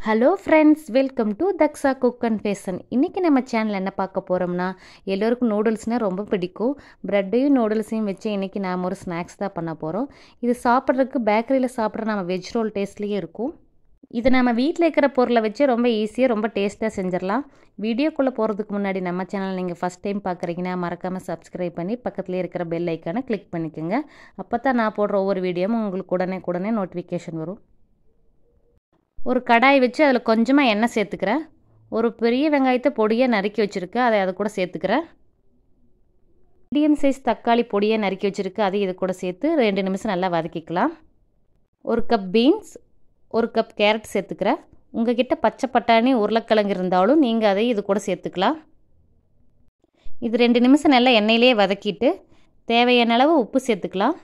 hello friends welcome to Daksha cook and passion இன்றைக்கி நம்ம channel என்ன பார்க்க போகிறோம்னா எல்லோருக்கும் நூடுல்ஸ்னால் ரொம்ப பிடிக்கும் ப்ரெட்டையும் நூடுல்ஸையும் வச்சு இன்றைக்கி நாம் ஒரு ஸ்நாக்ஸ் தான் பண்ண போகிறோம் இது சாப்பிட்றதுக்கு பேக்கரியில் சாப்பிட்ற நம்ம வெஜ் ரோல் டேஸ்ட்லேயே இருக்கும் இது நம்ம வீட்டில் இருக்கிற பொருளை வச்சு ரொம்ப ஈஸியாக ரொம்ப டேஸ்ட்டாக செஞ்சிடலாம் வீடியோக்குள்ளே போகிறதுக்கு முன்னாடி நம்ம சேனல் நீங்கள் ஃபஸ்ட் டைம் பார்க்குறீங்கன்னா மறக்காமல் சப்ஸ்கிரைப் பண்ணி பக்கத்துலேயே இருக்கிற பெல் ஐக்கானை கிளிக் பண்ணிக்கோங்க அப்போ தான் நான் போடுற ஒவ்வொரு வீடியோவும் உங்களுக்கு உடனே உடனே நோட்டிஃபிகேஷன் வரும் ஒரு கடாய் வச்சு அதில் கொஞ்சமாக எண்ணெய் சேர்த்துக்கிறேன் ஒரு பெரிய வெங்காயத்தை பொடியாக நறுக்கி வச்சுருக்கேன் அதை அது கூட சேர்த்துக்கிறேன் மீடியம் சைஸ் தக்காளி பொடியாக நறுக்கி வச்சுருக்கு அதை இது கூட சேர்த்து ரெண்டு நிமிஷம் நல்லா வதக்கிக்கலாம் ஒரு கப் பீன்ஸ் ஒரு கப் கேரட் சேர்த்துக்கிறேன் உங்கள் கிட்ட பச்சை பட்டாணி உருளைக்கிழங்கு இருந்தாலும் நீங்கள் அதை இது கூட சேர்த்துக்கலாம் இது ரெண்டு நிமிஷம் நல்லா எண்ணெயிலே வதக்கிட்டு தேவையான அளவு உப்பு சேர்த்துக்கலாம்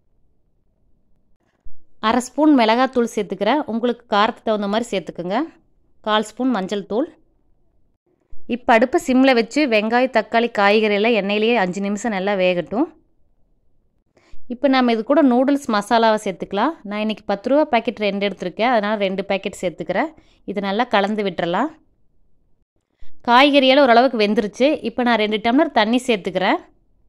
அரை ஸ்பூன் மிளகாத்தூள் சேர்த்துக்கிறேன் உங்களுக்கு காரத்துக்கு தகுந்த மாதிரி சேர்த்துக்குங்க கால் ஸ்பூன் மஞ்சள் தூள் இப்போ அடுப்பு சிம்மில் வச்சு வெங்காயம் தக்காளி காய்கறி எல்லாம் எண்ணெயிலேயே அஞ்சு நிமிஷம் நல்லா வேகட்டும் இப்போ நம்ம இது கூட நூடுல்ஸ் மசாலாவை சேர்த்துக்கலாம் நான் இன்றைக்கி பத்து ரூபா பேக்கெட் ரெண்டு எடுத்திருக்கேன் அதனால் ரெண்டு பேக்கெட் சேர்த்துக்கிறேன் இது நல்லா கலந்து விட்டுறலாம் காய்கறியால் ஓரளவுக்கு வெந்துருச்சு இப்போ நான் ரெண்டு டம்ளர் தண்ணி சேர்த்துக்கிறேன்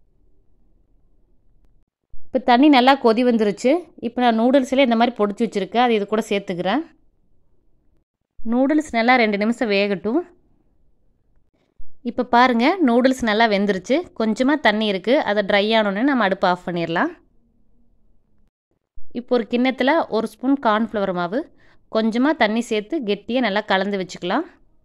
இப்போ தண்ணி நல்லா கொதி வந்துருச்சு இப்போ நான் நூடுல்ஸ்லேயே இந்த மாதிரி பொடிச்சு வச்சுருக்கேன் அது இது கூட சேர்த்துக்கிறேன் நூடுல்ஸ் நல்லா ரெண்டு நிமிஷம் வேகட்டும் இப்போ பாருங்கள் நூடுல்ஸ் நல்லா வெந்துருச்சு கொஞ்சமாக தண்ணி இருக்குது அதை ட்ரை ஆனோடனே நம்ம அடுப்பு ஆஃப் பண்ணிடலாம் இப்போ ஒரு கிண்ணத்தில் ஒரு ஸ்பூன் கார்ன்ஃப்ளவர் மாவு கொஞ்சமாக தண்ணி சேர்த்து கெட்டியாக நல்லா கலந்து வச்சுக்கலாம்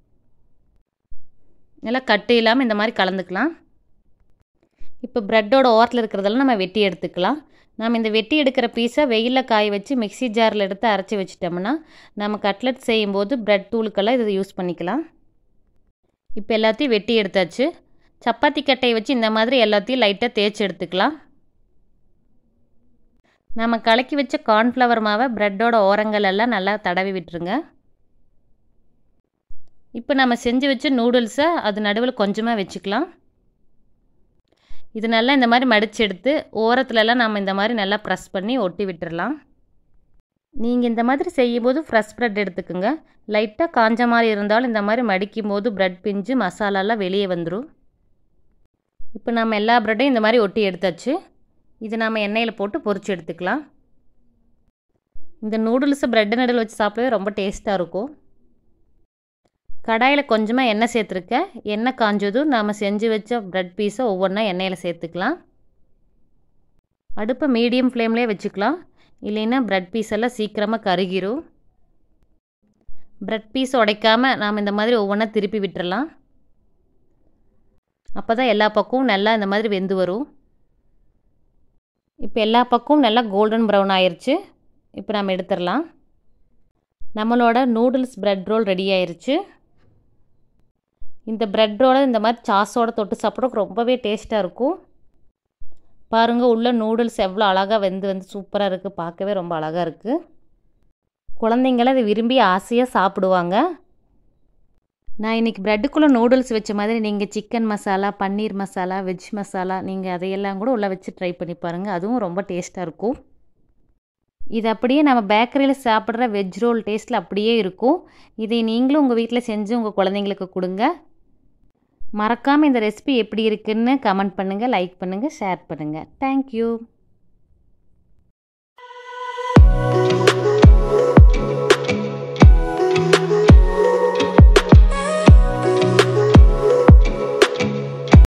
நல்லா கட்டு இல்லாமல் இந்த மாதிரி கலந்துக்கலாம் இப்போ ப்ரெட்டோட ஓரத்தில் இருக்கிறதெல்லாம் நம்ம வெட்டி எடுத்துக்கலாம் நம்ம இந்த வெட்டி எடுக்கிற பீஸை வெயிலில் காய வச்சு மிக்சி ஜாரில் எடுத்து அரைச்சி வச்சிட்டோம்னா நம்ம கட்லெட் செய்யும்போது ப்ரெட் தூளுக்கெல்லாம் இதை யூஸ் பண்ணிக்கலாம் இப்போ எல்லாத்தையும் வெட்டி எடுத்தாச்சு சப்பாத்தி கட்டையை வச்சு இந்த மாதிரி எல்லாத்தையும் லைட்டாக தேய்ச்சி எடுத்துக்கலாம் நம்ம கலக்கி வச்ச கார்ன்ஃப்ளவர் மாவை ப்ரெட்டோட ஓரங்கள் எல்லாம் நல்லா தடவி விட்டுருங்க இப்போ நம்ம செஞ்சு வச்ச நூடுல்ஸை அது நடுவில் கொஞ்சமாக வச்சுக்கலாம் இது நல்லா இந்த மாதிரி மடித்து எடுத்து ஓரத்துலலாம் நம்ம இந்த மாதிரி நல்லா ப்ரெஸ் பண்ணி ஒட்டி விட்டுறலாம் நீங்கள் இந்த மாதிரி செய்யும்போது ஃப்ரெஷ் ப்ரெட் எடுத்துக்கோங்க லைட்டாக காஞ்ச மாதிரி இருந்தாலும் இந்த மாதிரி மடிக்கும் போது ப்ரெட் பிஞ்சு மசாலாலாம் வெளியே வந்துடும் இப்போ நம்ம எல்லா ப்ரெட்டையும் இந்த மாதிரி ஒட்டி எடுத்தாச்சு இது நம்ம எண்ணெயில் போட்டு பொரிச்சு எடுத்துக்கலாம் இந்த நூடுல்ஸை ப்ரெட்டு நடுவில் வச்சு சாப்பிடவே ரொம்ப டேஸ்ட்டாக இருக்கும் கடாயில் கொஞ்சமாக எண்ணெய் சேர்த்துருக்கேன் எண்ணெய் காஞ்சதும் நாம் செஞ்சு வச்ச ப்ரெட் பீஸை ஒவ்வொன்றா எண்ணெயில் சேர்த்துக்கலாம் அடுப்பை மீடியம் ஃப்ளேம்லேயே வச்சுக்கலாம் இல்லைன்னா ப்ரெட் பீஸ் எல்லாம் சீக்கிரமாக கருகிரும் ப்ரெட் பீஸ் உடைக்காமல் நாம் இந்த மாதிரி ஒவ்வொன்றா திருப்பி விட்டுறலாம் அப்போ தான் எல்லா பக்கமும் நல்லா இந்த மாதிரி வெந்து வரும் இப்போ எல்லா பக்கமும் நல்லா கோல்டன் ப்ரௌன் ஆயிடுச்சு இப்போ நம்ம எடுத்துடலாம் நம்மளோட நூடுல்ஸ் ப்ரெட் ரோல் ரெடி ஆயிடுச்சு இந்த ப்ரெட் ரோலை இந்த மாதிரி சாஸோடு தொட்டு சாப்பிட்றதுக்கு ரொம்பவே டேஸ்ட்டாக இருக்கும் பாருங்கள் உள்ள நூடுல்ஸ் எவ்வளோ அழகாக வெந்து வந்து சூப்பராக இருக்குது பார்க்கவே ரொம்ப அழகாக இருக்குது குழந்தைங்கள அதை விரும்பி ஆசையாக சாப்பிடுவாங்க நான் இன்றைக்கி ப்ரெட்டுக்குள்ளே நூடுல்ஸ் வச்ச மாதிரி நீங்கள் சிக்கன் மசாலா பன்னீர் மசாலா வெஜ் மசாலா நீங்கள் அதையெல்லாம் கூட உள்ளே வச்சு ட்ரை பண்ணி பாருங்கள் அதுவும் ரொம்ப டேஸ்ட்டாக இருக்கும் இது அப்படியே நம்ம பேக்கரியில் சாப்பிட்ற வெஜ் ரோல் டேஸ்ட்டில் அப்படியே இருக்கும் இதை நீங்களும் உங்கள் வீட்டில் செஞ்சு உங்கள் குழந்தைங்களுக்கு கொடுங்க மறக்காமல் இந்த ரெசிபி எப்படி இருக்குன்னு கமெண்ட் பண்ணுங்கள் லைக் பண்ணுங்கள் ஷேர் பண்ணுங்கள் தேங்க்யூ